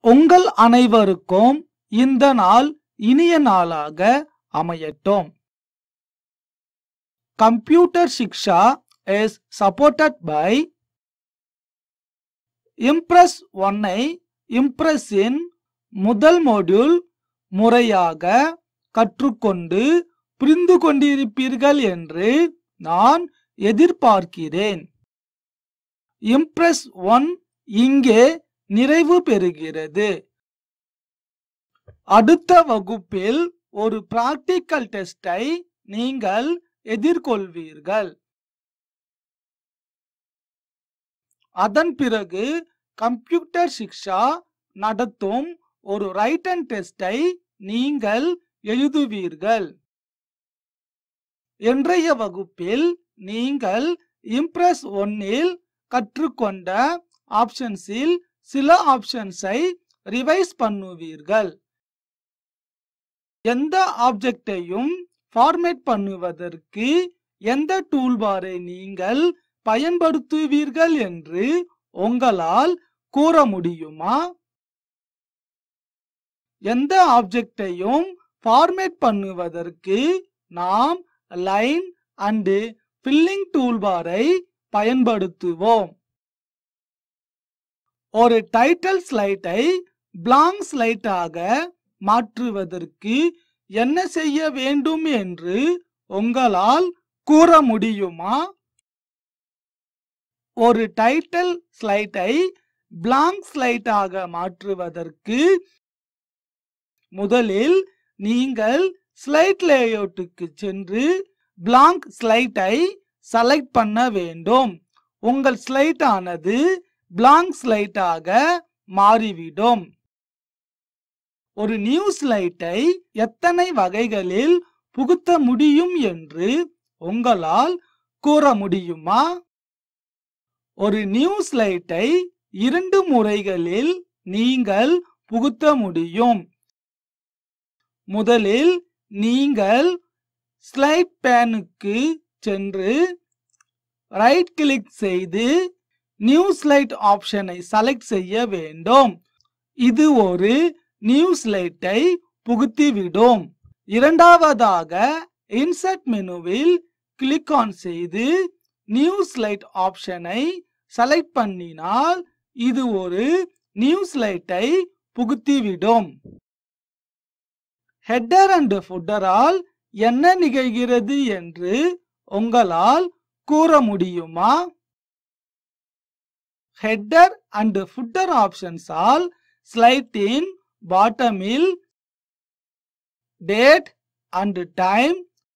உங்கள் அனைவருக்கும் இந்த நாள் இனிய நாளாக அமையட்டும் computer Shiksha is supported by Impress ஒன்னை இம்ப்ரெஸ்ஸின் முதல் மோடியூல் முறையாக கற்றுக்கொண்டு புரிந்து கொண்டிருப்பீர்கள் என்று நான் எதிர்பார்க்கிறேன் இம்ப்ரெஸ் ஒன் இங்கே நிறைவு பெறுகிறது அடுத்த வகுப்பில் ஒரு பிராக்டிக்கல் டெஸ்டை நீங்கள் எதிர்கொள்வீர்கள் அதன் பிறகு கம்ப்யூட்டர் சிக்ஷா நடத்தும் ஒரு ரைட் அண்ட் டெஸ்டை நீங்கள் எழுதுவீர்கள் இன்றைய வகுப்பில் நீங்கள் இம்ப்ரெஸ் ஒன்னில் கற்றுக்கொண்ட ஆப்ஷன்ஸில் சில ஆப்ஷன்ஸை ரிவைஸ் பண்ணுவீர்கள் எந்த ஆப்ஜெக்டையும் ஃபார்மேட் பண்ணுவதற்கு எந்த டூல்பாரை நீங்கள் பயன்படுத்துவீர்கள் என்று உங்களால் கூற முடியுமா எந்த ஆப்ஜெக்டையும் ஃபார்மேட் பண்ணுவதற்கு நாம் லைன் அண்டு ஃபில்லிங் டூல்பாரை பயன்படுத்துவோம் ஒரு டைட்டில் ஸ்லைட்டை பிளாங்க் ஸ்லைட்டாக மாற்றுவதற்கு என்ன செய்ய வேண்டும் என்று உங்களால் கூற முடியுமா ஒரு டைட்டில் ஸ்லைட்டை பிளாங்க் ஸ்லைட்டாக மாற்றுவதற்கு முதலில் நீங்கள் ஸ்லைட் லேஅவுட்டுக்கு சென்று பிளாங்க் ஸ்லைட்டை செலக்ட் பண்ண வேண்டும் உங்கள் ஸ்லைட் ஆனது பிளாங்க் ஸ்லைட்டாக மாறிவிடும் ஒரு நியூ ஸ்லைட்டை எத்தனை வகைகளில் புகுத்த முடியும் என்று உங்களால் கூற முடியுமா ஒரு நியூ ஸ்லைட்டை இரண்டு முறைகளில் நீங்கள் புகுத்த முடியும் முதலில் நீங்கள் ஸ்லைட் பேனுக்கு சென்று ரைட் கிளிக் செய்து நியூ ஸ்லைட் ஆப்ஷனை செலக்ட் செய்ய வேண்டும் இது ஒரு நியூ ஸ்லைட்டை புகுத்திவிடும் இரண்டாவதாக இன்சர்ட் மெனுவில் கிளிக் ஆன் செய்து நியூ ஸ்லைட் ஆப்ஷனை செலக்ட் பண்ணினால் இது ஒரு நியூ ஸ்லைட்டை புகுத்திவிடும் ஹெட்டர் அண்ட் ஃபுட்டரால் என்ன நிகழ்கிறது என்று உங்களால் கூற முடியுமா ஹெட்டர் அண்ட் ஃபுட்டர் ஆப்ஷன்ஸால் ஸ்லைட்டின் பாட்டமில் date and time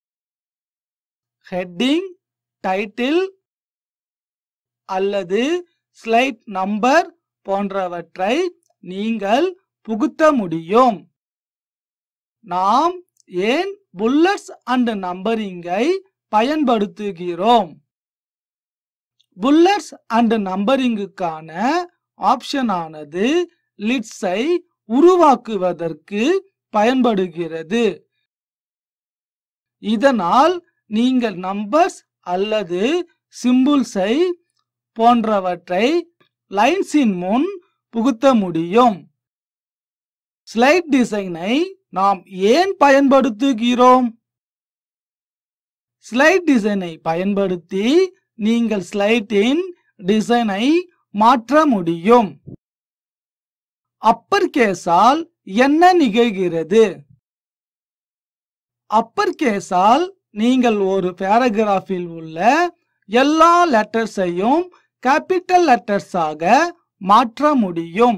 heading title அல்லது ஸ்லைட் நம்பர் போன்றவற்றை நீங்கள் புகுத்த முடியும் நாம் ஏன் புல்லட்ஸ் அண்ட் நம்பரிங்கை பயன்படுத்துகிறோம் புல்லட்ஸ் அண்ட் நம்பரிங்குக்கான ஆப்ஷன் ஆனது லிட்ஸை உருவாக்குவதற்கு பயன்படுகிறது இதனால் நீங்கள் நம்பர்ஸ் அல்லது சிம்பிள்ஸை போன்றவற்றை லைன்ஸின் முன் புகுத்த முடியும் ஸ்லைட் டிசைனை நாம் ஏன் பயன்படுத்துகிறோம் ஸ்லைட் டிசைனை பயன்படுத்தி நீங்கள் ஸ்லைட்டின் டிசைனை மாற்ற முடியும் அப்பர் கேஸால் என்ன நிகழ்கிறது அப்பர் கேஸால் நீங்கள் ஒரு பேராகிராஃபில் உள்ள எல்லா லெட்டர்ஸையும் கேபிட்டல் லெட்டர்ஸாக மாற்ற முடியும்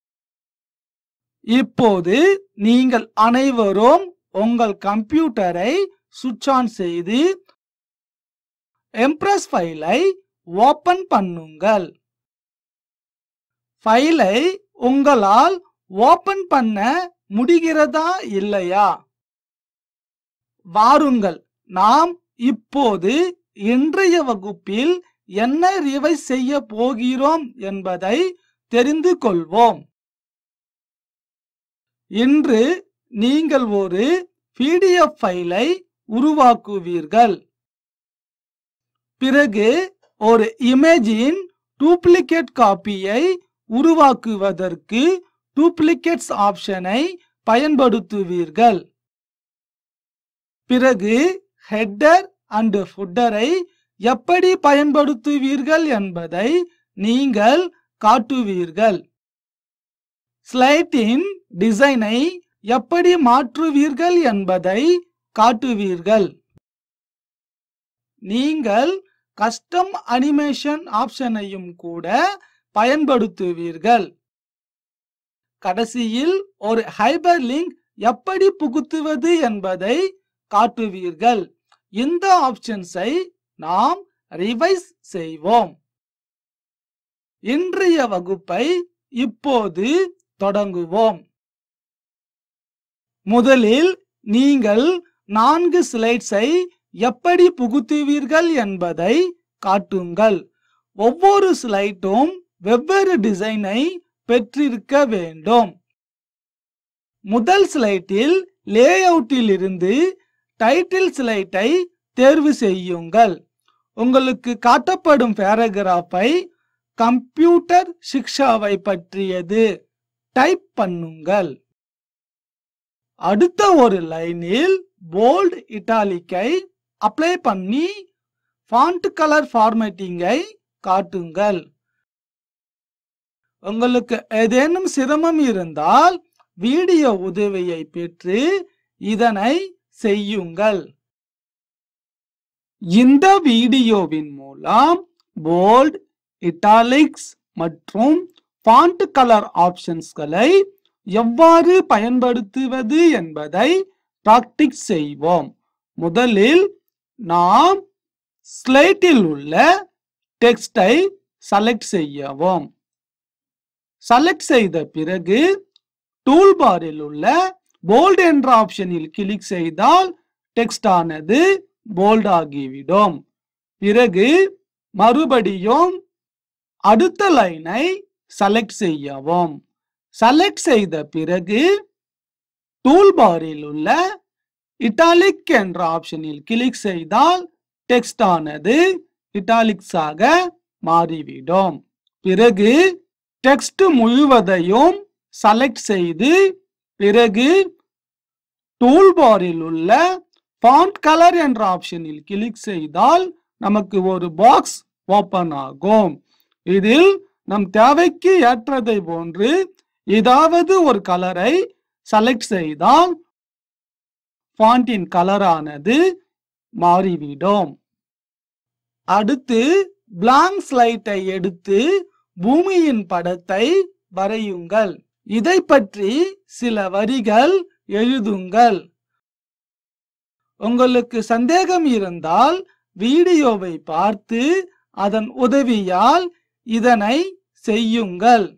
இப்போது நீங்கள் அனைவரும் உங்கள் கம்ப்யூட்டரை சுவிட்ச் ஆன் செய்து எம்ப்ரஸ் ஃபைலை ஓபன் பண்ணுங்கள் ஃபைலை உங்களால் ஓபன் பண்ண முடிகிறதா இல்லையா வாருங்கள் நாம் இப்போது இன்றைய வகுப்பில் என்ன ரிவைஸ் செய்ய போகிறோம் என்பதை தெரிந்து கொள்வோம் இன்று நீங்கள் ஒரு பிடிஎஃப் ஃபைலை உருவாக்குவீர்கள் பிறகு ஒரு இமேஜின் டூப்ளிகேட் காப்பியை உருவாக்குவதற்கு டூப்ளிகேட்ஸ் ஆப்ஷனை பயன்படுத்துவீர்கள் பிறகு ஹெட்டர் அண்ட் ஃபுட்டரை எப்படி பயன்படுத்துவீர்கள் என்பதை நீங்கள் காட்டுவீர்கள் ஸ்லைட்டின் டிசைனை எப்படி மாற்றுவீர்கள் என்பதை காட்டுவீர்கள் நீங்கள் கஸ்டம் அனிமேஷன் ஆப்ஷனையும் கூட பயன்படுத்துவீர்கள் கடைசியில் ஒரு ஹைபர் லிங்க் எப்படி புகுத்துவது என்பதை காட்டுவீர்கள் இந்த ஆப்ஷன்ஸை நாம் ரிவைஸ் செய்வோம் இன்றைய வகுப்பை இப்போது தொடங்குவோம் முதலில் நீங்கள் நான்கு ஸ்லைட்ஸை எப்படி புகுத்துவீர்கள் என்பதை காட்டுங்கள் ஒவ்வொரு ஸ்லைட்டும் வெவ்வேறு டிசைனை பெற்றிருக்க வேண்டும் முதல் ஸ்லைட்டில் லேஅவுட்டில் இருந்து டைட்டில் ஸ்லைட்டை தேர்வு செய்யுங்கள் உங்களுக்கு காட்டப்படும் பேராகிராஃபை கம்ப்யூட்டர் சிக்ஷாவை பற்றியது டைப் பண்ணுங்கள் அடுத்த ஒரு லைனில் போல்ட் இட்டாலிக்கை அப்ளை பண்ணி ஃபாண்ட் கலர் ஃபார்மேட்டிங்கை காட்டுங்கள் உங்களுக்கு ஏதேனும் சிரமம் இருந்தால் வீடியோ உதவியை பெற்று இதனை செய்யுங்கள் இந்த வீடியோவின் மூலம் போல்ட் இட்டாலிக்ஸ் மற்றும் ஃபாண்ட் கலர் ஆப்ஷன்ஸ்களை எவ்வாறு பயன்படுத்துவது என்பதை பிராக்டிஸ் செய்வோம் முதலில் நாம் ஸ்லைட்டில் உள்ள டெக்ஸ்டை செலக்ட் செய்யவும் செலக்ட் செய்த பிறகு டூல் பாரில் உள்ள போல்ட் என்ற ஆப்ஷனில் கிளிக் செய்தால் டெக்ஸ்ட் ஆனது போல்ட் ஆகிவிடும் பிறகு மறுபடியும் அடுத்த லைனை செலக்ட் செய்யவும் செலக்ட் செய்த பிறகு டூல் பாரில் உள்ள இட்டாலிக் என்ற ஆப்ஷனில் கிளிக் செய்தால் டெக்ஸ்ட் ஆனது இட்டாலிக்ஸ் ஆக மாறிவிடும் பிறகு டெக்ஸ்ட் முழுவதையும் செலக்ட் செய்து பிறகு டூல் பாரில் உள்ள ஃபாண்ட் கலர் என்ற ஆப்ஷனில் கிளிக் செய்தால் நமக்கு ஒரு பாக்ஸ் ஓபன் ஆகும் இதில் நம் தேவைக்கு ஏற்றதை போன்று ஏதாவது ஒரு கலரை செலக்ட் செய்தால் ஃபாண்டின் கலரானது மாறிவிடும் அடுத்து பிளாங்க் ஸ்லைட்டை எடுத்து பூமியின் படத்தை வரையுங்கள் இதை பற்றி சில வரிகள் எழுதுங்கள் உங்களுக்கு சந்தேகம் இருந்தால் வீடியோவை பார்த்து அதன் உதவியால் இதனை செய்யுங்கள்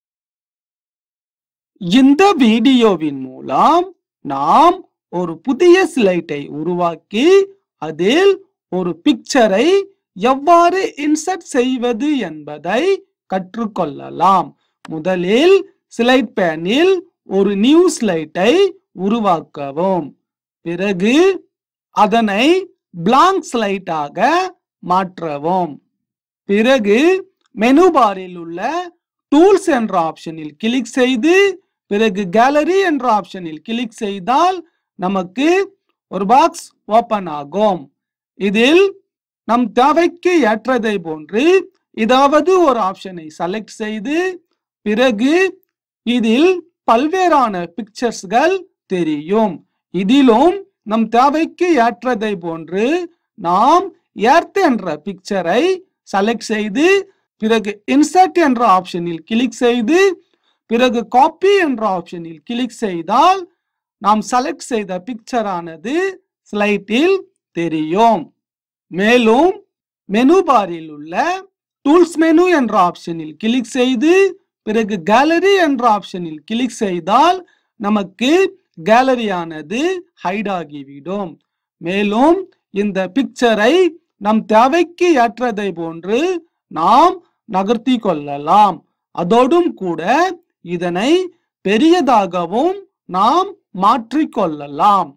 இந்த வீடியோவின் மூலம் நாம் ஒரு புதிய ஸ்லைட்டை உருவாக்கி அதில் ஒரு பிக்சரை எவ்வாறு இன்சர்ட் செய்வது என்பதை கற்றுக்கொள்ளலாம் முதலில் ஸ்லைட் பேனில் ஒரு நியூ ஸ்லைட்டை உருவாக்கவும் பிறகு அதனை பிளாங்க் ஸ்லைட்டாக மாற்றவும் பிறகு மெனு பாரில் உள்ள டூல்ஸ் என்ற ஆப்ஷனில் கிளிக் செய்து பிறகு கேலரி என்ற ஆப்ஷனில் கிளிக் செய்தால் நமக்கு ஒரு பாக்ஸ் ஓபன் ஆகும் இதில் நம் தேவைக்கு ஏற்றதை போன்று ஏதாவது ஒரு ஆப்ஷனை செலக்ட் செய்து பிறகு இதில் பல்வேறான பிக்சர்ஸ்கள் தெரியும் இதிலும் நம் தேவைக்கு ஏற்றதை போன்று நாம் எர்த் என்ற பிக்சரை செலக்ட் செய்து பிறகு இன்சர்ட் என்ற ஆப்ஷனில் கிளிக் செய்து பிறகு காப்பி என்ற ஆப்ஷனில் கிளிக் செய்தால் நாம் செலக்ட் செய்த பிக்சர் ஆனது ஸ்லைட்டில் தெரியும் மேலும் மெனு பாரில் உள்ள டூல்ஸ் மெனு என்ற ஆப்ஷனில் கிளிக் செய்து பிறகு கேலரி என்ற ஆப்ஷனில் கிளிக் செய்தால் நமக்கு கேலரியானது ஹைட் ஆகிவிடும் மேலும் இந்த பிக்சரை நம் தேவைக்கு ஏற்றதை போன்று நாம் நகர்த்தி கொள்ளலாம் அதோடும் கூட இதனை பெரியதாகவும் நாம் மாற்றிக்கொள்ளலாம்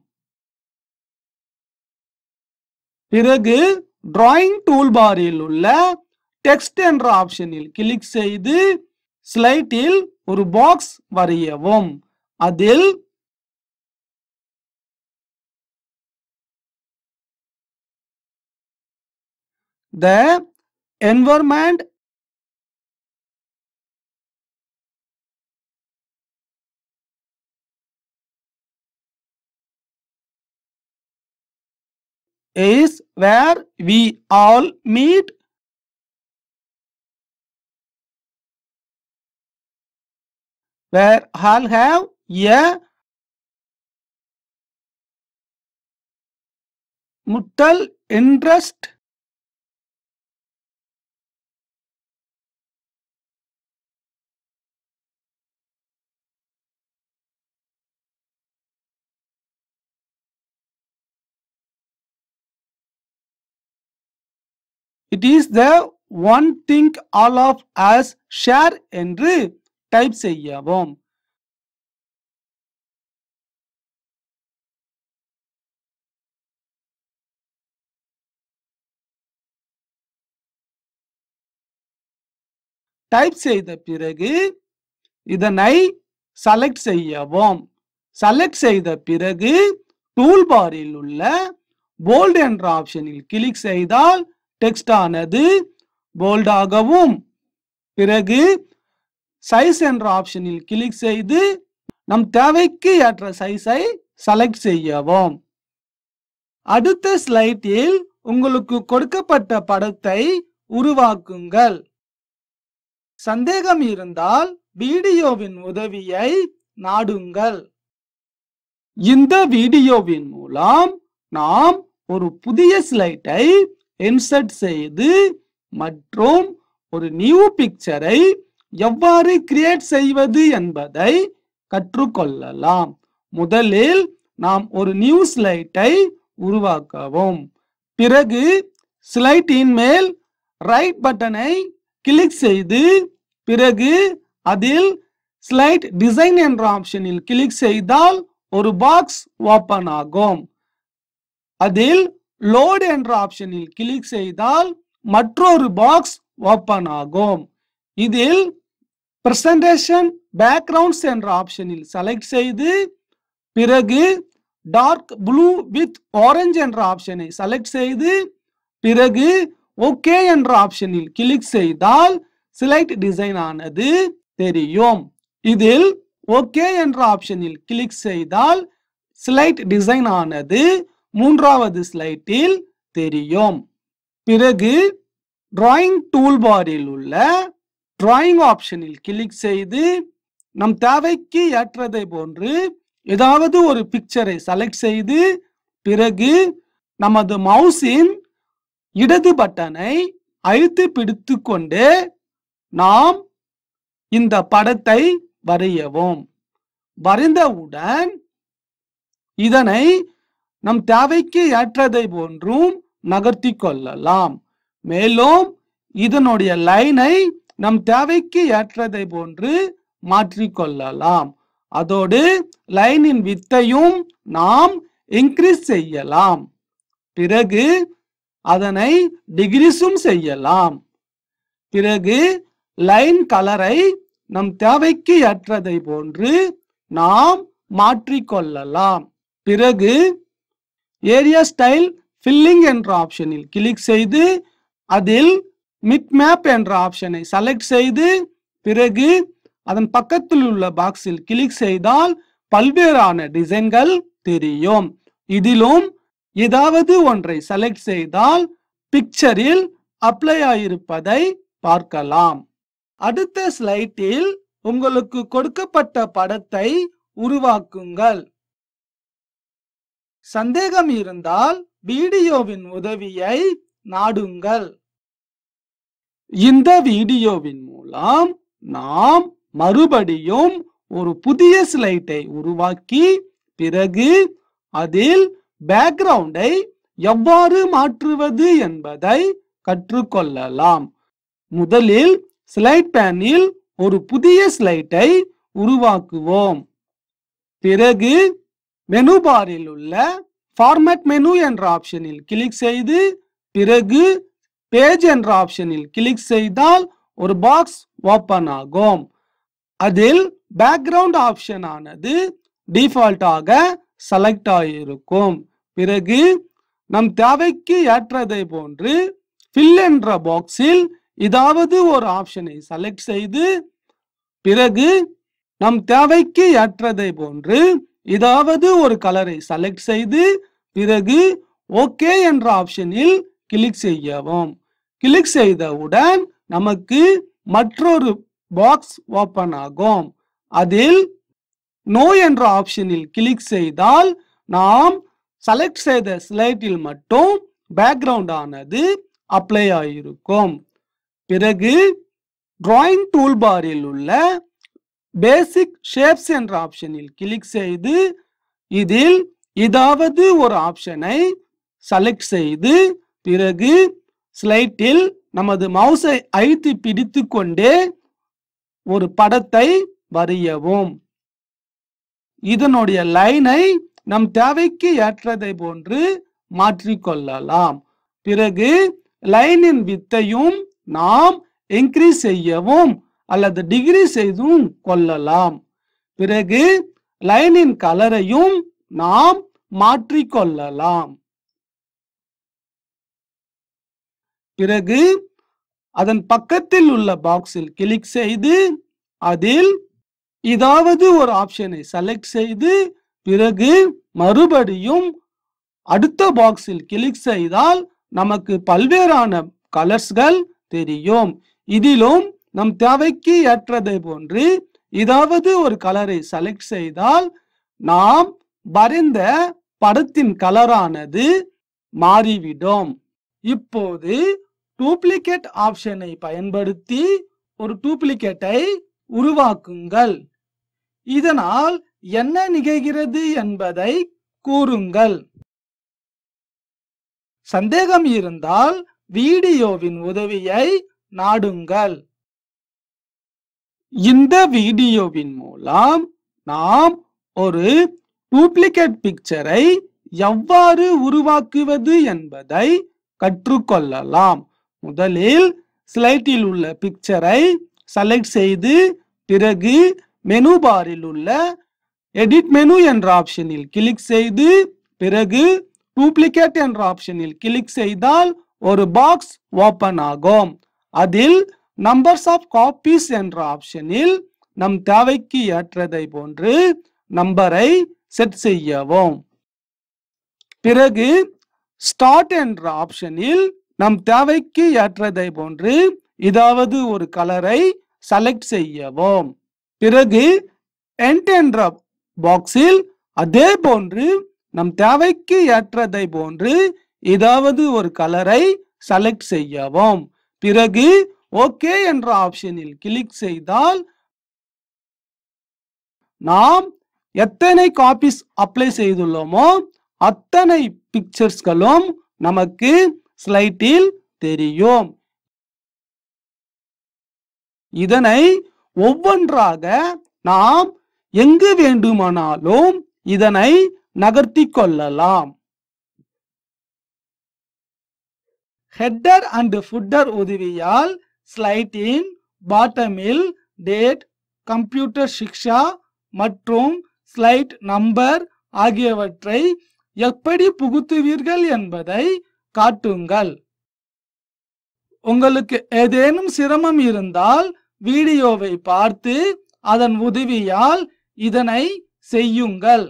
பிறகு டிராயிங் டூல்பாரில் உள்ள டெக்ஸ்ட் என்ற ஆப்ஷனில் கிளிக் செய்து ஸ்லைட்டில் ஒரு பாக்ஸ் வரையவும் அதில் the environment is where we all meet where all have a mutual interest It is the one thing all of us share என்று டைப் செய்யவும் டைப் செய்த பிறகு இதனை செலக்ட் செய்யவும் செலக்ட் செய்த பிறகு டூல் பாரில் உள்ள போல்ட் என்ற ஆப்ஷனில் கிளிக் செய்தால் டெக்ஸ்ட் ஆனது போல்டாகவும் பிறகு சைஸ் என்ற ஆப்ஷனில் கிளிக் செய்து நம் தேவைக்கு ஏற்ற சைஸை செலக்ட் செய்யவும் அடுத்த ஸ்லைடில் உங்களுக்கு கொடுக்கப்பட்ட படத்தை உருவாக்குங்கள் சந்தேகம் இருந்தால் வீடியோவின் உதவியை நாடுங்கள் இந்த வீடியோவின் மூலம் நாம் ஒரு புதிய ஸ்லைட்டை இன்சர்ட் செய்து மற்றும் ஒரு நியூ பிக்சரை எவ்வாறு கிரியேட் செய்வது என்பதை கற்றுக்கொள்ளலாம் முதலில் நாம் ஒரு நியூ ஸ்லைட்டை உருவாக்கவும் பிறகு ஸ்லைட்டின் மேல் ரைட் பட்டனை கிளிக் செய்து பிறகு அதில் ஸ்லைட் டிசைன் என்ற ஆப்ஷனில் கிளிக் செய்தால் ஒரு பாக்ஸ் ஓபன் ஆகும் அதில் லோட் என்ற ஆப்ஷனில் கிளிக் செய்தால் மற்றொரு பாக்ஸ் ஓபன் ஆகும் இதில் பிரசன்டேஷன் பேக்ரவுண்ட்ஸ் என்ற ஆப்ஷனில் செலக்ட் செய்து பிறகு டார்க் ப்ளூ வித் ஆரஞ்சு என்ற ஆப்ஷனை செலக்ட் செய்து பிறகு ஓகே என்ற ஆப்ஷனில் கிளிக் செய்தால் சிலைட் டிசைன் ஆனது தெரியும் இதில் ஓகே என்ற ஆப்ஷனில் கிளிக் செய்தால் ஸ்லைட் டிசைன் ஆனது மூன்றாவது ஸ்லைட்டில் தெரியும் பிறகு டிராயிங் டூல்பாரில் உள்ள டிராயிங் ஆப்ஷனில் கிளிக் செய்து நம் தேவைக்கு ஏற்றதை போன்று ஏதாவது ஒரு பிக்சரை செலக்ட் செய்து பிறகு நமது மவுஸின் இடது பட்டனை அழுத்தி பிடித்து கொண்டு நாம் இந்த படத்தை வரையவும் வரைந்தவுடன் இதனை நம் தேவைக்கு ஏற்றதை போன்றும் நகர்த்தி கொள்ளலாம் மேலும் இதனுடைய லைனை நம் தேவைக்கு ஏற்றதை போன்று மாற்றிக்கொள்ளலாம் அதோடு லைனின் வித்தையும் நாம் இன்க்ரீஸ் செய்யலாம் பிறகு அதனை டிகிரிஸும் செய்யலாம் பிறகு லைன் கலரை நம் தேவைக்கு ஏற்றதை போன்று நாம் மாற்றிக்கொள்ளலாம் பிறகு ஏரியா ஸ்டைல் ஃபில்லிங் என்ற ஆப்ஷனில் கிளிக் செய்து அதில் மிட் மேப் என்ற ஆப்ஷனை செலக்ட் செய்து பிறகு அதன் பக்கத்தில் உள்ள பாக்ஸில் கிளிக் செய்தால் பல்வேறான டிசைன்கள் தெரியும் இதிலும் ஏதாவது ஒன்றை செலக்ட் செய்தால் பிக்சரில் அப்ளை ஆயிருப்பதை பார்க்கலாம் அடுத்த ஸ்லைட்டில் உங்களுக்கு கொடுக்கப்பட்ட படத்தை உருவாக்குங்கள் சந்தேகம் இருந்தால் வீடியோவின் உதவியை நாடுங்கள் இந்த வீடியோவின் மூலம் நாம் மறுபடியும் ஒரு புதிய ஸ்லைட்டை உருவாக்கி பிறகு அதில் பேக்ரவுண்டை எவ்வாறு மாற்றுவது என்பதை கற்றுக்கொள்ளலாம் முதலில் ஸ்லைட் பேனில் ஒரு புதிய ஸ்லைட்டை உருவாக்குவோம் பிறகு மெனு பாரில் உள்ள ஃபார்மேட் மெனு என்ற ஆப்ஷனில் கிளிக் செய்து பிறகு பேஜ் என்ற ஆப்ஷனில் கிளிக் செய்தால் ஒரு பாக்ஸ் ஓபன் ஆகும் அதில் பேக்ரவுண்ட் ஆப்ஷன் ஆனது டிஃபால்ட்டாக செலக்ட் ஆகியிருக்கும் பிறகு நம் தேவைக்கு ஏற்றதை போன்று ஃபில் என்ற பாக்ஸில் ஏதாவது ஒரு ஆப்ஷனை செலக்ட் செய்து பிறகு நம் தேவைக்கு ஏற்றதை போன்று ஏதாவது ஒரு கலரை செலக்ட் செய்து பிறகு ஓகே என்ற ஆப்ஷனில் கிளிக் செய்யவும் கிளிக் செய்தவுடன் நமக்கு மற்றொரு பாக்ஸ் ஓபன் ஆகும் அதில் நோ என்ற ஆப்ஷனில் கிளிக் செய்தால் நாம் செலக்ட் செய்த ஸ்லைட்டில் மட்டும் பேக்ரவுண்ட் ஆனது அப்ளை ஆகியிருக்கும் பிறகு டிராயிங் டூல்பாரில் உள்ள பேசிக் ஷேப்ஸ் என்ற ஆப்ஷனில் கிளிக் செய்து இதில் ஏதாவது ஒரு ஆப்ஷனை செலக்ட் செய்து பிறகு ஸ்லைட்டில் நமது மவுஸை அழுத்தி பிடித்து கொண்டே ஒரு படத்தை வரையவும் இதனுடைய லைனை நம் தேவைக்கு ஏற்றதை போன்று மாற்றிக்கொள்ளலாம் பிறகு லைனின் வித்தையும் நாம் இன்க்ரீஸ் செய்யவும் அல்லது டிகிரி செய்தும் கொள்ளலாம் பிறகு லைனின் கலரையும் நாம் மாற்றிக்கொள்ளலாம் பிறகு அதன் பக்கத்தில் உள்ள பாக்ஸில் கிளிக் செய்து அதில் ஏதாவது ஒரு ஆப்ஷனை செலக்ட் செய்து பிறகு மறுபடியும் அடுத்த பாக்ஸில் கிளிக் செய்தால் நமக்கு பல்வேறான கலர்ஸ்கள் தெரியும் இதிலும் நம் தேவைக்கு ஏற்றதை போன்று ஏதாவது ஒரு கலரை செலக்ட் செய்தால் நாம் வரைந்த படத்தின் கலரானது மாறிவிடும் இப்போது டூப்ளிகேட் ஆப்ஷனை பயன்படுத்தி ஒரு டூப்ளிகேட்டை உருவாக்குங்கள் இதனால் என்ன நிகழ்கிறது என்பதை கூறுங்கள் சந்தேகம் இருந்தால் வீடியோவின் உதவியை நாடுங்கள் இந்த வீடியோவின் மூலம் நாம் ஒரு டூப்ளிகேட் பிக்சரை எவ்வாறு உருவாக்குவது என்பதை கற்றுக்கொள்ளலாம் முதலில் ஸ்லைட்டில் உள்ள பிக்சரை செலக்ட் செய்து பிறகு மெனு பாரில் உள்ள எடிட் மெனு என்ற ஆப்ஷனில் கிளிக் செய்து பிறகு டூப்ளிகேட் என்ற ஆப்ஷனில் கிளிக் செய்தால் ஒரு பாக்ஸ் ஓபன் ஆகும் அதில் நம்பர்ஸ் ஆஃப் காப்பீஸ் என்ற ஆப்ஷனில் நம் தேவைக்கு ஏற்றதை போன்று நம்பரை செட் செய்யவும் பிறகு ஸ்டார்ட் என்ற ஆப்ஷனில் நம் தேவைக்கு ஏற்றதை போன்று ஏதாவது ஒரு கலரை செலக்ட் செய்யவும் பிறகு எண்ட் என்ற பாக்ஸில் அதே போன்று நம் தேவைக்கு ஏற்றதை போன்று ஏதாவது ஒரு கலரை செலக்ட் செய்யவும் பிறகு ஓகே என்ற ஆப்ஷனில் கிளிக் செய்தால் நாம் எத்தனை காப்பீஸ் அப்ளை செய்துள்ளோமோ அத்தனை பிக்சர்ஸ்களும் நமக்கு ஸ்லைட்டில் தெரியும் இதனை ஒவ்வொன்றாக நாம் எங்கு வேண்டுமானாலும் இதனை நகர்த்தி கொள்ளலாம் ஹெட்டர் அண்ட் ஃபுட்டர் உதவியால் ஸ்லைட்டின் பாட்டமில் டேட் கம்ப்யூட்டர் சிக்ஷா மற்றும் ஸ்லைட் நம்பர் ஆகியவற்றை எப்படி புகுத்துவீர்கள் என்பதை காட்டுங்கள் உங்களுக்கு ஏதேனும் சிரமம் இருந்தால் வீடியோவை பார்த்து அதன் உதவியால் இதனை செய்யுங்கள்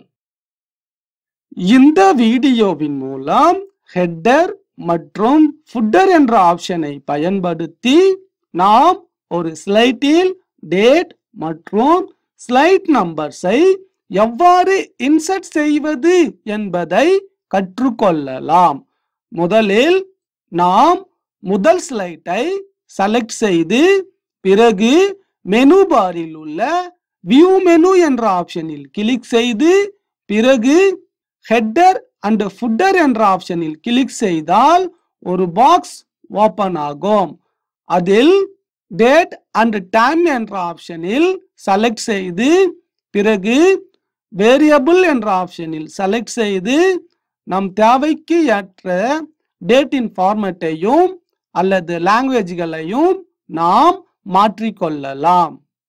இந்த வீடியோவின் மூலம் ஹெட்டர் மற்றும் ஃபுட்டர் என்ற ஆப்ஷனை பயன்படுத்தி நாம் ஒரு ஸ்லைட்டில் டேட் மற்றும் ஸ்லைட் நம்பர்ஸை எவ்வாறு இன்சர்ட் செய்வது என்பதை கற்றுக்கொள்ளலாம் முதலில் நாம் முதல் ஸ்லைட்டை செலக்ட் செய்து பிறகு மெனு பாரில் உள்ள வியூ மெனு என்ற ஆப்ஷனில் கிளிக் செய்து பிறகு ஹெட்டர் அண்ட் ஃபுட்டர் என்ற ஆப்ஷனில் கிளிக் செய்தால் ஒரு பாக்ஸ் ஓபன் ஆகும் அதில் டேட் அண்ட் டைம் என்ற ஆப்ஷனில் செலக்ட் செய்து பிறகு வேரியபிள் என்ற ஆப்ஷனில் செலக்ட் செய்து நம் தேவைக்கு ஏற்ற டேட்டின் ஃபார்மேட்டையும் அல்லது லாங்குவேஜ்களையும் நாம் மாற்றிக்கொள்ளலாம்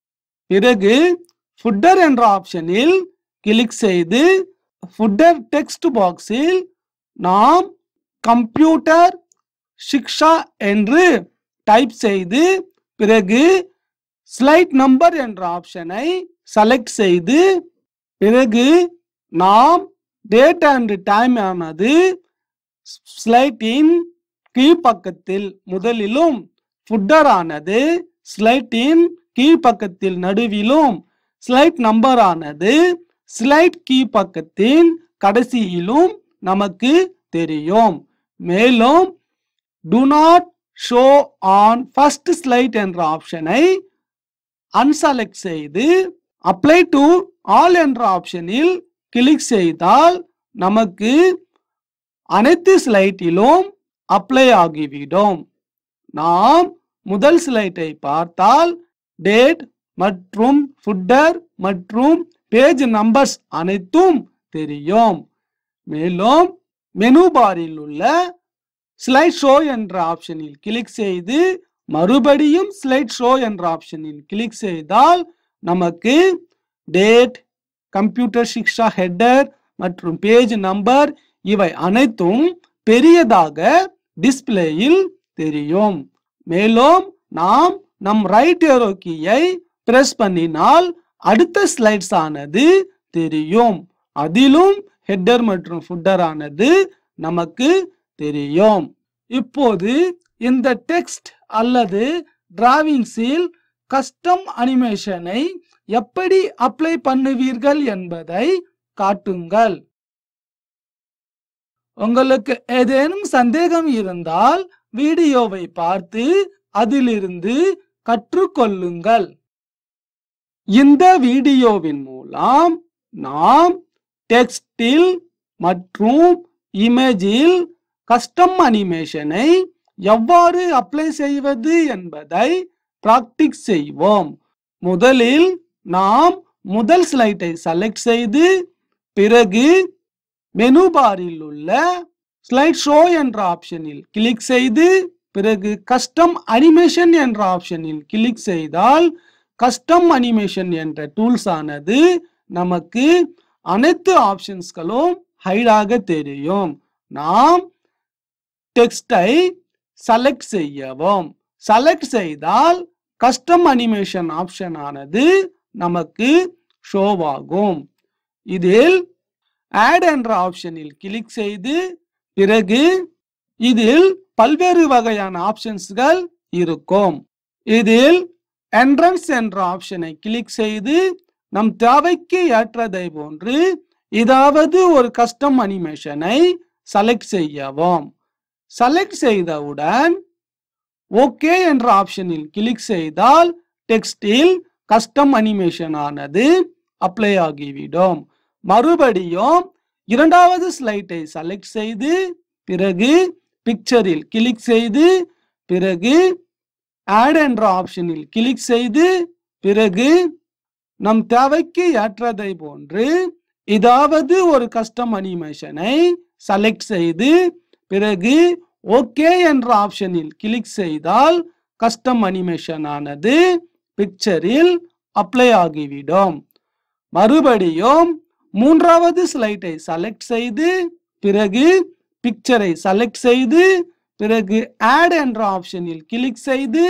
பிறகு ஃபுட்டர் என்ற ஆப்ஷனில் கிளிக் செய்து ஃபுட்டர் டெக்ஸ்ட் பாக்ஸில் நாம் கம்ப்யூட்டர் சிக்ஷா என்று டைப் செய்து பிறகு ஸ்லைட் நம்பர் என்ற ஆப்ஷனை செலக்ட் செய்து பிறகு நாம் டேட் அண்ட் டைம் ஆனது ஸ்லைட்டின் கீழ்ப்பக்கத்தில் முதலிலும் ஃபுட்டர் ஆனது ஸ்லைட்டின் கீழ்ப்பக்கத்தில் நடுவிலும் ஸ்லைட் நம்பர் ஆனது ஸ்லைட் கீழ்ப்பக்கத்தின் கடைசியிலும் நமக்கு தெரியும் மேலும் do not show on first slide என்ற ஆப்ஷனை அன்செலக்ட் செய்து அப்ளை டு ஆல் என்ற ஆப்ஷனில் கிளிக் செய்தால் நமக்கு அனைத்து ஸ்லைட்டிலும் அப்ளை ஆகிவிடும் நாம் முதல் ஸ்லைட்டை பார்த்தால் டேட் மற்றும் ஃபுட்டர் மற்றும் பேஜ் நம்பர்ஸ் அனைத்தும் தெரியும் மேலும் மெனு பாரில் உள்ள ஸ்லைட் ஷோ என்ற ஆப்ஷனில் கிளிக் செய்து மறுபடியும் ஸ்லைட் ஷோ என்ற ஆப்ஷனில் கிளிக் செய்தால் நமக்கு டேட் கம்ப்யூட்டர் சிக்ஷா ஹெட்டர் மற்றும் பேஜ் நம்பர் இவை அனைத்தும் பெரியதாக டிஸ்பிளேயில் தெரியும் மேலும் நாம் நம் ரைட் ஏரோ கீயை பிரஸ் பண்ணினால் அடுத்த ஸ்லைட்ஸ் ஆனது தெரியும் அதிலும் ஹெட்டர் மற்றும் ஃபுட்டர் ஆனது நமக்கு தெரியும் இப்போது இந்த டெக்ஸ்ட் அல்லது டிராவிங்ஸில் கஸ்டம் அனிமேஷனை எப்படி அப்ளை பண்ணுவீர்கள் என்பதை காட்டுங்கள் உங்களுக்கு ஏதேனும் சந்தேகம் இருந்தால் வீடியோவை பார்த்து அதிலிருந்து கற்றுக்கொள்ளுங்கள் இந்த வீடியோவின் மூலம் நாம் டெக்ஸ்டில் மற்றும் இமேஜில் கஸ்டம் அனிமேஷனை எவ்வாறு அப்ளை செய்வது என்பதை பிராக்டிஸ் செய்வோம் முதலில் நாம் முதல் ஸ்லைட்டை செலக்ட் செய்து பிறகு மெனு பாரில் உள்ள ஸ்லைட் ஷோ என்ற ஆப்ஷனில் கிளிக் செய்து பிறகு கஸ்டம் அனிமேஷன் என்ற ஆப்ஷனில் கிளிக் செய்தால் கஸ்டம் அனிமேஷன் என்ற டூல்ஸ் ஆனது நமக்கு அனைத்து ஆப்ஷன்ஸ்களும் ஹைடாக தெரியும் நாம் டெக்ஸ்டை செலக்ட் செய்யவும் செலக்ட் செய்தால் கஸ்டம் அனிமேஷன் ஆப்ஷன் ஆனது நமக்கு ஷோவாகும் இதில் ஆட் என்ற ஆப்ஷனில் கிளிக் செய்து பிறகு இதில் பல்வேறு வகையான ஆப்ஷன்ஸ்கள் இருக்கும் இதில் என்ட்ரன்ஸ் என்ற ஆப்ஷனை கிளிக் செய்து நம் தேவைக்கு ஏற்றதை போன்று ஏதாவது ஒரு கஸ்டம் அனிமேஷனை செலக்ட் செய்யவும் செலக்ட் செய்தவுடன் ஓகே என்ற ஆப்ஷனில் கிளிக் செய்தால் டெக்ஸ்டில் கஸ்டம் அனிமேஷன் ஆனது அப்ளை ஆகிவிடும் மறுபடியும் இரண்டாவது ஸ்லைட்டை செலக்ட் செய்து பிறகு பிக்சரில் கிளிக் செய்து பிறகு ஆட் என்ற ஆப்ஷனில் கிளிக் செய்து பிறகு நம் தேவைக்கு ஏற்றதை போன்று ஏதாவது ஒரு கஸ்டம் அனிமேஷனை செலக்ட் செய்து பிறகு ஓகே என்ற ஆப்ஷனில் கிளிக் செய்தால் கஸ்டம் அனிமேஷன் ஆனது பிக்சரில் அப்ளை ஆகிவிடும் மறுபடியும் மூன்றாவது ஸ்லைட்டை செலக்ட் செய்து பிறகு பிக்சரை செலக்ட் செய்து பிறகு ஆட் என்ற ஆப்ஷனில் கிளிக் செய்து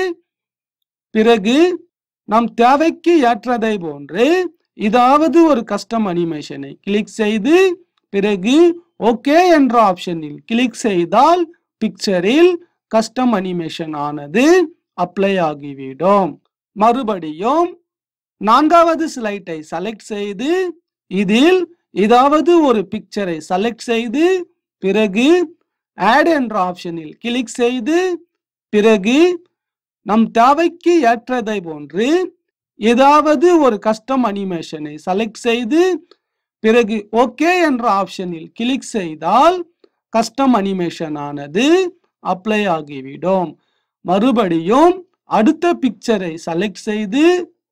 பிறகு நம் தேவைக்கு ஏற்றதை போன்று ஏதாவது ஒரு கஸ்டம் அனிமேஷனை கிளிக் செய்து பிறகு ஓகே என்ற ஆப்ஷனில் கிளிக் செய்தால் பிக்சரில் கஸ்டம் அனிமேஷன் ஆனது அப்ளை ஆகிவிடும் மறுபடியும் நான்காவது ஸ்லைட்டை செலக்ட் செய்து இதில் ஏதாவது ஒரு பிக்சரை செலக்ட் செய்து பிறகு ஆட் என்ற ஆப்ஷனில் கிளிக் செய்து பிறகு நம் தேவைக்கு ஏற்றதை போன்று ஏதாவது ஒரு கஸ்டம் அனிமேஷனை செலக்ட் செய்து பிறகு ஓகே என்ற ஆப்ஷனில் கிளிக் செய்தால் கஸ்டம் அனிமேஷன் ஆனது அப்ளை ஆகிவிடும் மறுபடியும் அடுத்த பிக்சரை செலக்ட் செய்து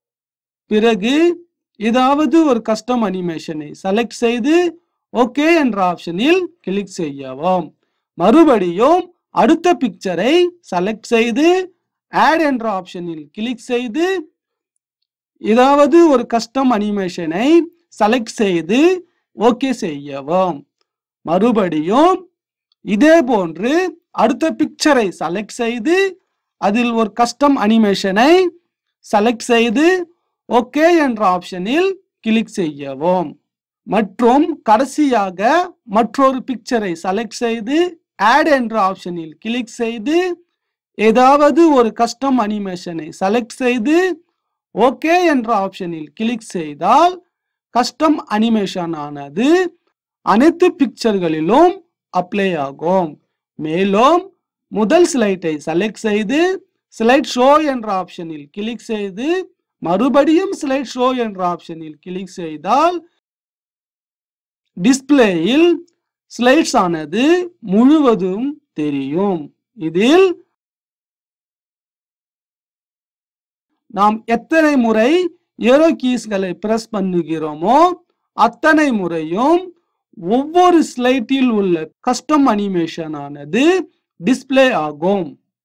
பிறகு ஏதாவது ஒரு கஸ்டம் அனிமேஷனை செலக்ட் செய்து ஓகே என்ற ஆப்ஷனில் கிளிக் செய்யவும் மறுபடியும் அடுத்த பிக்சரை செலக்ட் செய்து ஆட் என்ற ஆப்ஷனில் கிளிக் செய்து ஏதாவது ஒரு கஸ்டம் அனிமேஷனை செலக்ட் செய்து ஓகே செய்யவும் மறுபடியும் இதே போன்று அடுத்த பிக்சரை செலக்ட் செய்து அதில் ஒரு கஸ்டம் அனிமேஷனை செலக்ட் செய்து ஓகே என்ற ஆப்ஷனில் கிளிக் செய்யவும் மற்றும் கடைசியாக மற்றொரு பிக்சரை செலக்ட் செய்து ஆட் என்ற ஆப்ஷனில் கிளிக் செய்து ஏதாவது ஒரு கஸ்டம் அனிமேஷனை செலக்ட் செய்து ஓகே என்ற ஆப்ஷனில் கிளிக் செய்தால் கஸ்டம் அனிமேஷன் ஆனது அனைத்து பிக்சர்களிலும் அப்ளை ஆகும் மேலும் முதல் ஸ்லைட்டை செலக்ட் செய்து ஸ்லைட் ஷோ என்ற ஆப்ஷனில் கிளிக் செய்து மறுபடியும் ஸ்லைட் ஷோ என்ற ஆப்ஷனில் கிளிக் செய்தால் டிஸ்பிளேயில் ஸ்லைட்ஸ் ஆனது முழுவதும் தெரியும் இதில் நாம் எத்தனை முறை ஏரோ கீஸ்களை பிரஸ் பண்ணுகிறோமோ அத்தனை முறையும் ஒவ்வொரு ஸ்லைட்டில் உள்ள கஸ்டம் அனிமேஷன் ஆனது டிஸ்ப்ளே ஆகும்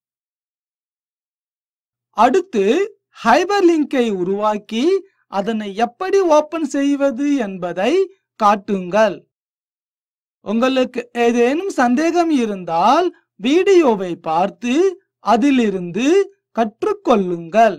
அடுத்து ஹைபர் லிங்கை உருவாக்கி அதனை எப்படி ஓபன் செய்வது என்பதை காட்டுங்கள் உங்களுக்கு ஏதேனும் சந்தேகம் இருந்தால் வீடியோவை பார்த்து அதிலிருந்து கற்றுக்கொள்ளுங்கள்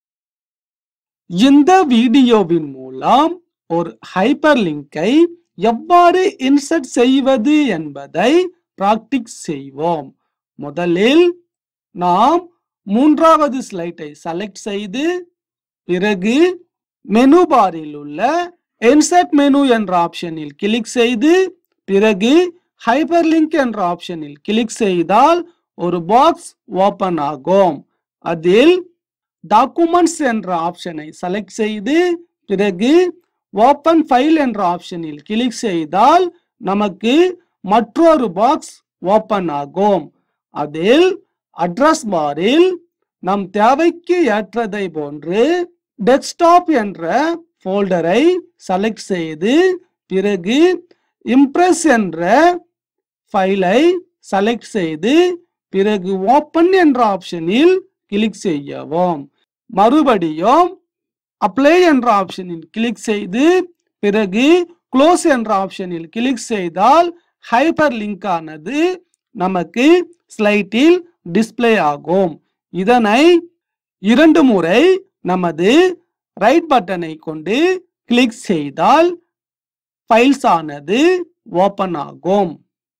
இந்த வீடியோவின் மூலம் ஒரு ஹைப்பர் லிங்கை எவ்வாறு இன்சர்ட் செய்வது என்பதை பிராக்டிஸ் செய்வோம் முதலில் நாம் மூன்றாவது ஸ்லைட்டை செலக்ட் செய்து பிறகு மெனு பாரில் உள்ள இன்சர்ட் மெனு என்ற ஆப்ஷனில் கிளிக் செய்து பிறகு ஹைப்பர் லிங்க் என்ற ஆப்ஷனில் கிளிக் செய்தால் ஒரு பாக்ஸ் ஓபன் ஆகும் அதில் டாக்குமெண்ட்ஸ் என்ற ஆப்ஷனை செலக்ட் செய்து பிறகு ஓபன் ஃபைல் என்ற ஆப்ஷனில் கிளிக் செய்தால் நமக்கு மற்றொரு பாக்ஸ் ஓபன் ஆகும் அதில் அட்ரஸ் பாரில் நம் தேவைக்கு ஏற்றதை போன்று டெஸ்க்டாப் என்ற ஃபோல்டரை செலக்ட் செய்து பிறகு இம்ப்ரெஸ் என்ற ஃபைலை செலக்ட் செய்து பிறகு ஓப்பன் என்ற ஆப்ஷனில் கிளிக் செய்யவும் மறுபடியும் அப்ளை என்ற ஆப்ஷனில் கிளிக் செய்து பிறகு க்ளோஸ் என்ற ஆப்ஷனில் கிளிக் செய்தால் ஹைப்பர் லிங்க் ஆனது நமக்கு ஸ்லைட்டில் டிஸ்ப்ளே ஆகும் இதனை இரண்டு முறை நமது ரைட் பட்டனை கொண்டு கிளிக் செய்தால் ஃபைல்ஸ் ஆனது ஓபன் ஆகும்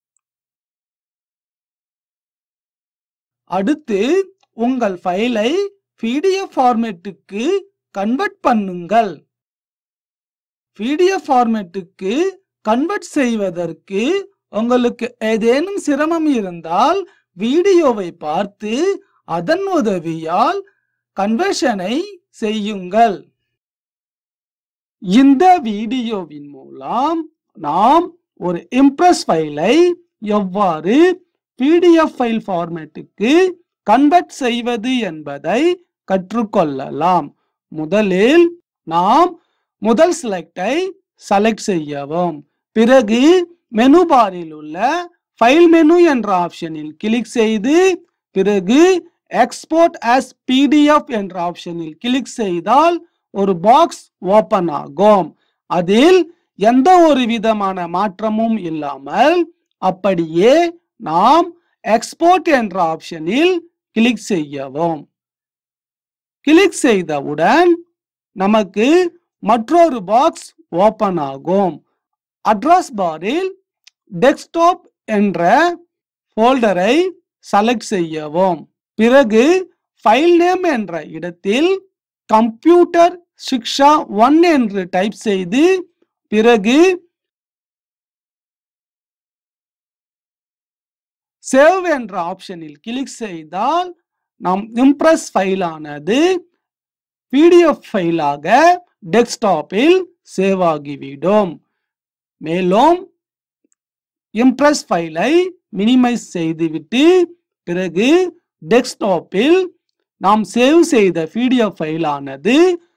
அடுத்து உங்கள் ஃபைலை பிடிஎஃப் ஃபார்மேட்டுக்கு கன்வெர்ட் பண்ணுங்கள் பிடிஎஃப் ஃபார்மேட்டுக்கு கன்வெர்ட் செய்வதற்கு உங்களுக்கு ஏதேனும் சிரமம் இருந்தால் வீடியோவை பார்த்து அதன் உதவியால் கன்வர்ஷனை செய்யுங்கள் இந்த வீடியோவின் மூலம் நாம் ஒரு இம்ப்ரெஸ் ஃபைலை எவ்வாறு பிடிஎஃப் ஃபைல் ஃபார்மேட்டுக்கு கன்வெர்ட் செய்வது என்பதை கற்றுக்கொள்ளலாம் முதலில் நாம் முதல் செலக்டை செலக்ட் செய்யவும் பிறகு மெனு பாரில் உள்ள ஃபைல் மெனு என்ற ஆப்ஷனில் கிளிக் செய்து பிறகு எக்ஸ்போர்ட் as பிடிஎஃப் என்ற ஆப்ஷனில் கிளிக் செய்தால் ஒரு பாக்ஸ் ஓபன் ஆகும் அதில் எந்த ஒரு விதமான மாற்றமும் இல்லாமல் அப்படியே நாம் எக்ஸ்போர்ட் என்ற ஆப்ஷனில் கிளிக் செய்யவும் கிளிக் செய்தவுடன் நமக்கு மற்றொரு பாக்ஸ் ஓபன் ஆகும் அட்ரஸ் பாரில் டெஸ்க்டாப் என்ற ஃபோல்டரை செலக்ட் செய்யவும் பிறகு ஃபைல் நேம் என்ற இடத்தில் கம்ப்யூட்டர் சிக்ஷா ஒன் என்று டைப் செய்து பிறகு சேவ் என்ற ஆப்ஷனில் கிளிக் செய்தால் நம் இம்ப்ரெஸ் ஃபைலானது பிடிஎஃப் ஃபைலாக டெஸ்க்டாப்பில் சேவ் ஆகிவிடும் மேலும் இம்ப்ரெஸ் ஃபைலை மினிமைஸ் செய்துவிட்டு பிறகு டெஸ்க்டாப்பில் நாம் சேவ் செய்த பிடிஎஃப் ஃபைலானது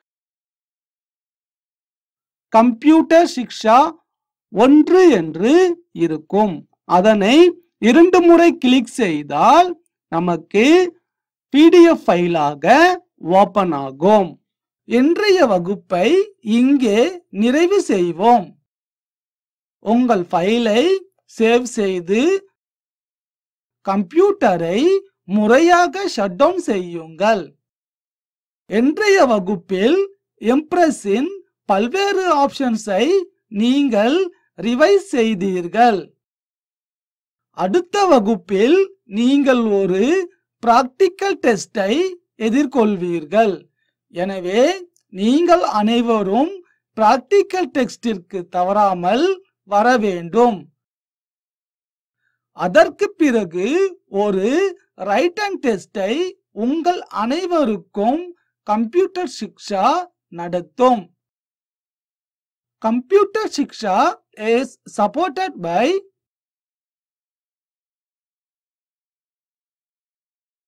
கம்ப்யூட்டர் சிக்ஷா ஒன்று என்று இருக்கும் அதனை இரண்டு முறை கிளிக் செய்தால் நமக்கு பிடிஎஃப் ஃபைலாக ஓபன் ஆகும் இன்றைய வகுப்பை இங்கே நிறைவு செய்வோம் உங்கள் ஃபைலை சேவ் செய்து கம்ப்யூட்டரை முறையாக ஷட் டவுன் செய்யுங்கள் இன்றைய வகுப்பில் இம்ப்ரெஸின் பல்வேறு ஆப்ஷன்ஸை நீங்கள் ரிவைஸ் செய்தீர்கள் அடுத்த வகுப்பில் நீங்கள் ஒரு பிராக்டிக்கல் டெஸ்டை எதிர்கொள்வீர்கள் எனவே நீங்கள் அனைவரும் பிராக்டிக்கல் டெக்ஸ்டிற்கு தவறாமல் வர வேண்டும் அதற்கு பிறகு ஒரு ரைட் அண்ட் டெஸ்டை உங்கள் அனைவருக்கும் கம்ப்யூட்டர் சிக்ஷா நடத்தும் computer Shiksha is supported by